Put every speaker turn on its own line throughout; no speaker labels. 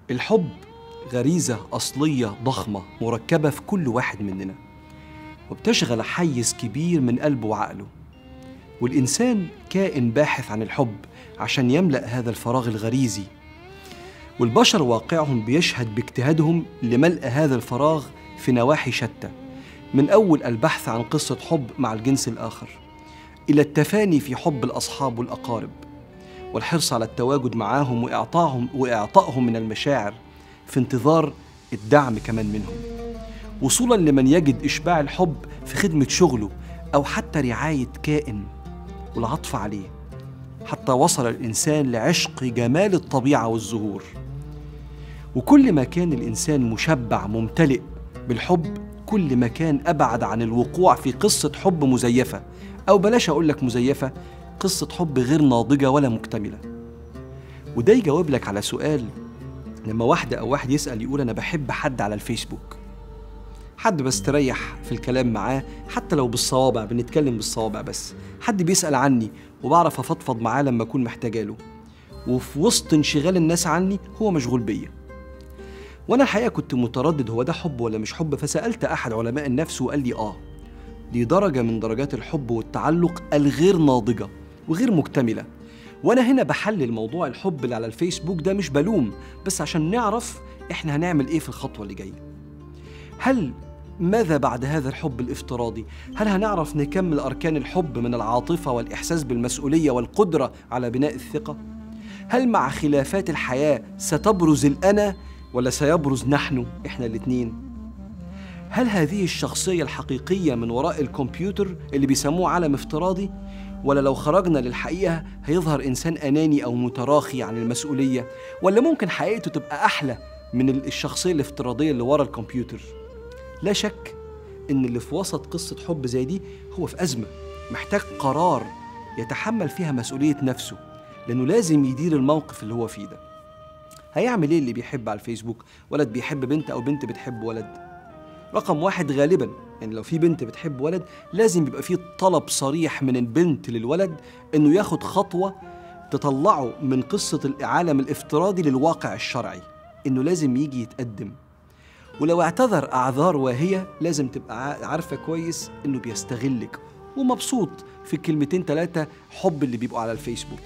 الحب غريزة أصلية ضخمة مركبة في كل واحد مننا وبتشغل حيز كبير من قلبه وعقله والإنسان كائن باحث عن الحب عشان يملأ هذا الفراغ الغريزي والبشر واقعهم بيشهد باجتهادهم لملء هذا الفراغ في نواحي شتى من أول البحث عن قصة حب مع الجنس الآخر إلى التفاني في حب الأصحاب والأقارب والحرص على التواجد معاهم وإعطائهم وإعطائهم من المشاعر في انتظار الدعم كمان منهم وصولا لمن يجد إشباع الحب في خدمة شغله أو حتى رعاية كائن والعطف عليه حتى وصل الإنسان لعشق جمال الطبيعة والزهور وكل ما كان الإنسان مشبع ممتلئ بالحب كل ما كان أبعد عن الوقوع في قصة حب مزيفة أو بلاش أقول لك مزيفة قصة حب غير ناضجة ولا مكتملة وده يجاوب لك على سؤال لما واحدة أو واحد يسأل يقول أنا بحب حد على الفيسبوك حد بستريح في الكلام معاه حتى لو بالصوابع بنتكلم بالصوابع بس حد بيسأل عني وبعرف أفضفض معاه لما أكون محتاجة له وفي وسط انشغال الناس عني هو مشغول بيا وانا الحقيقه كنت متردد هو ده حب ولا مش حب فسالت احد علماء النفس وقال لي اه دي درجه من درجات الحب والتعلق الغير ناضجه وغير مكتمله وانا هنا بحلل موضوع الحب اللي على الفيسبوك ده مش بلوم بس عشان نعرف احنا هنعمل ايه في الخطوه اللي جايه هل ماذا بعد هذا الحب الافتراضي هل هنعرف نكمل اركان الحب من العاطفه والاحساس بالمسؤوليه والقدره على بناء الثقه هل مع خلافات الحياه ستبرز الانا ولا سيبرز نحن احنا الاثنين هل هذه الشخصية الحقيقية من وراء الكمبيوتر اللي بيسموه عالم افتراضي ولا لو خرجنا للحقيقة هيظهر إنسان أناني أو متراخي عن المسؤولية ولا ممكن حقيقته تبقى أحلى من الشخصية الافتراضية اللي ورا الكمبيوتر لا شك إن اللي في وسط قصة حب زي دي هو في أزمة محتاج قرار يتحمل فيها مسؤولية نفسه لأنه لازم يدير الموقف اللي هو فيه ده هيعمل ايه اللي بيحب على الفيسبوك ولد بيحب بنت او بنت بتحب ولد رقم واحد غالبا يعني لو في بنت بتحب ولد لازم يبقى في طلب صريح من البنت للولد انه ياخد خطوه تطلعه من قصه العالم الافتراضي للواقع الشرعي انه لازم يجي يتقدم ولو اعتذر اعذار واهيه لازم تبقى عارفه كويس انه بيستغلك ومبسوط في كلمتين ثلاثه حب اللي بيبقوا على الفيسبوك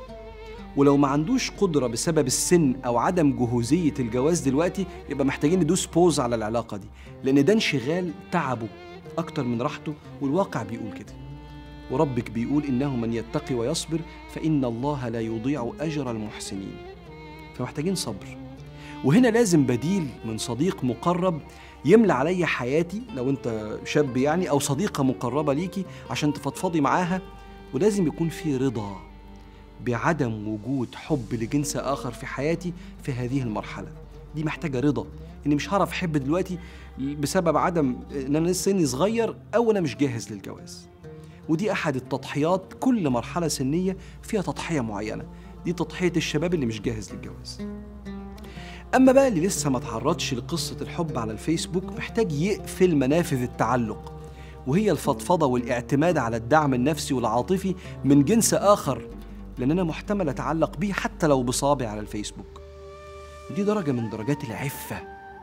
ولو ما عندوش قدرة بسبب السن أو عدم جهوزية الجواز دلوقتي يبقى محتاجين ندوس بوز على العلاقة دي لأن ده انشغال تعبه أكتر من راحته والواقع بيقول كده وربك بيقول إنه من يتقي ويصبر فإن الله لا يضيع أجر المحسنين فمحتاجين صبر وهنا لازم بديل من صديق مقرب يملى عليا حياتي لو انت شاب يعني او صديقه مقربه ليكي عشان تفضفضي معاها ولازم يكون في رضا بعدم وجود حب لجنس آخر في حياتي في هذه المرحلة دي محتاجة رضا إني مش هعرف أحب دلوقتي بسبب عدم إن أنا سني صغير أو أنا مش جاهز للجواز ودي أحد التضحيات كل مرحلة سنية فيها تضحية معينة دي تضحية الشباب اللي مش جاهز للجواز أما بقى اللي لسه ما تعرضش لقصة الحب على الفيسبوك محتاج يقفل منافذ التعلق وهي الفضفضة والاعتماد على الدعم النفسي والعاطفي من جنس آخر لأن أنا محتمل أتعلق بيه حتى لو بصابع على الفيسبوك دي درجة من درجات العفة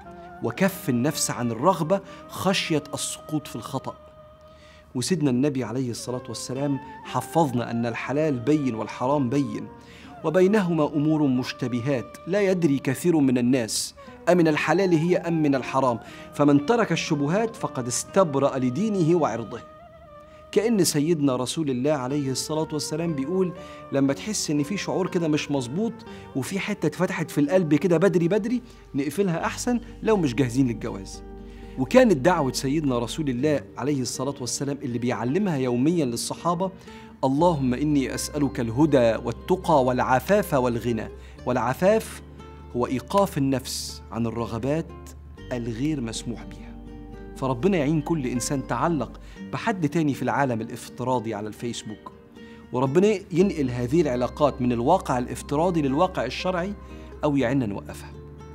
وكف النفس عن الرغبة خشية السقوط في الخطأ وسيدنا النبي عليه الصلاة والسلام حفظنا أن الحلال بين والحرام بين وبينهما أمور مشتبهات لا يدري كثير من الناس أمن الحلال هي أم من الحرام فمن ترك الشبهات فقد استبرأ لدينه وعرضه كأن سيدنا رسول الله عليه الصلاة والسلام بيقول لما تحس إن في شعور كده مش مظبوط وفي حتة اتفتحت في القلب كده بدري بدري نقفلها أحسن لو مش جاهزين للجواز وكانت دعوة سيدنا رسول الله عليه الصلاة والسلام اللي بيعلمها يوميا للصحابة اللهم إني أسألك الهدى والتقى والعفاف والغنى والعفاف هو إيقاف النفس عن الرغبات الغير مسموح بها فربنا يعين كل إنسان تعلق بحد تاني في العالم الافتراضي على الفيسبوك وربنا ينقل هذه العلاقات من الواقع الافتراضي للواقع الشرعي أو يعيننا نوقفها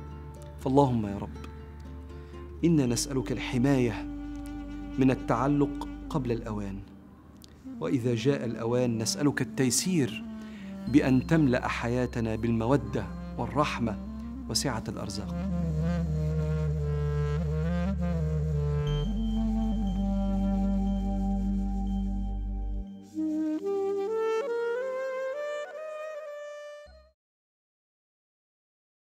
فاللهم يا رب إنا نسألك الحماية من التعلق قبل الأوان وإذا جاء الأوان نسألك التيسير بأن تملأ حياتنا بالمودة والرحمة وسعة الأرزاق